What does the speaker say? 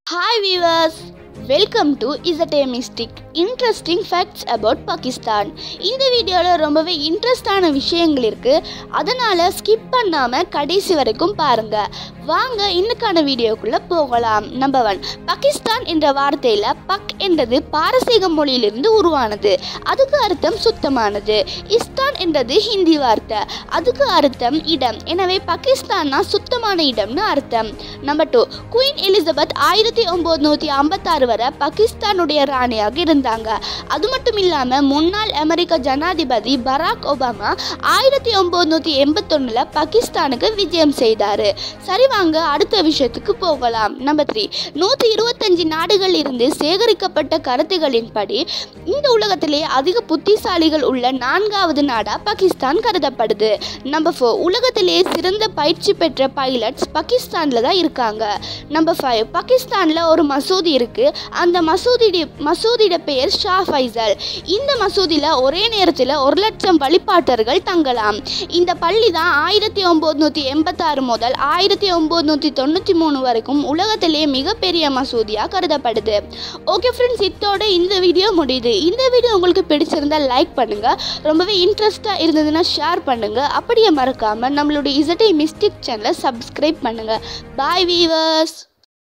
hi viewers welcome to இசட்டே mystic interesting facts about Pakistan இந்த வீடியோவில் ரொம்பவே இன்ட்ரெஸ்டான விஷயங்கள் இருக்குது அதனால் ஸ்கிப் பண்ணாமல் கடைசி வரைக்கும் பாருங்கள் வாங்க இன்னுக்கான வீடியோக்குள்ளே போகலாம் நம்பர் ஒன் பாகிஸ்தான் என்ற வார்த்தையில் பக் என்றது பாரசீக மொழியிலிருந்து உருவானது அதுக்கு அர்த்தம் சுத்தமானது இஸ்தான் என்றது ஹிந்தி வார்த்தை அதுக்கு அர்த்தம் இடம் எனவே பாகிஸ்தான்னா சுத்தமான இடம்னு அர்த்தம் நம்பர் டூ குயின் எலிசபெத் ஆயிரத்தி ஒம்பது நூற்றி ஐம்பத்தாறு வரை பாகிஸ்தானுடைய ராணியாக இருந்தாங்க அது மட்டும் இல்லாமல் முன்னாள் அமெரிக்க ஜனாதிபதி பராக் ஒபாமா ஆயிரத்தி ஒம்பது நூற்றி எண்பத்தொன்னில் பாகிஸ்தானுக்கு விஜயம் செய்தார் சரி வாங்க அடுத்த விஷயத்துக்கு போகலாம் நம்பர் த்ரீ நூற்றி இருபத்தஞ்சு நாடுகள் இருந்து சேகரிக்கப்பட்ட கருத்துகளின்படி இந்த உலகத்திலே அதிக புத்திசாலிகள் உள்ள நான்காவது நாடாக பாகிஸ்தான் கருதப்படுது நம்பர் ஃபோர் உலகத்திலே சிறந்த பயிற்சி பெற்ற பைலட்ஸ் பாகிஸ்தானில் தான் இருக்காங்க நம்பர் ஃபைவ் பாகிஸ்தானில் ஒரு மசூதி இருக்குது அந்த மசூதி மசூதியோட பெயர் ஷா ஃபைசல் இந்த மசூதியில் ஒரே நேரத்தில் ஒரு லட்சம் வழிபாட்டர்கள் தங்கலாம் இந்த பள்ளி தான் ஆயிரத்தி ஒம்பது நூற்றி எண்பத்தாறு முதல் ஆயிரத்தி ஒம்பது நூற்றி தொண்ணூற்றி மூணு வரைக்கும் உலகத்திலே மிகப்பெரிய மசூதியாக கருதப்படுது ஓகே ஃப்ரெண்ட்ஸ் இத்தோட இந்த வீடியோ முடியுது இந்த வீடியோ உங்களுக்கு பிடிச்சிருந்தா லைக் பண்ணுங்கள் ரொம்பவே இன்ட்ரெஸ்ட்டாக இருந்ததுன்னா ஷேர் பண்ணுங்கள் அப்படியே மறக்காமல் நம்மளுடைய இசட்டை மிஸ்டிக் சேனலை சப்ஸ்கிரைப் பண்ணுங்கள் பாய் வீவர்ஸ்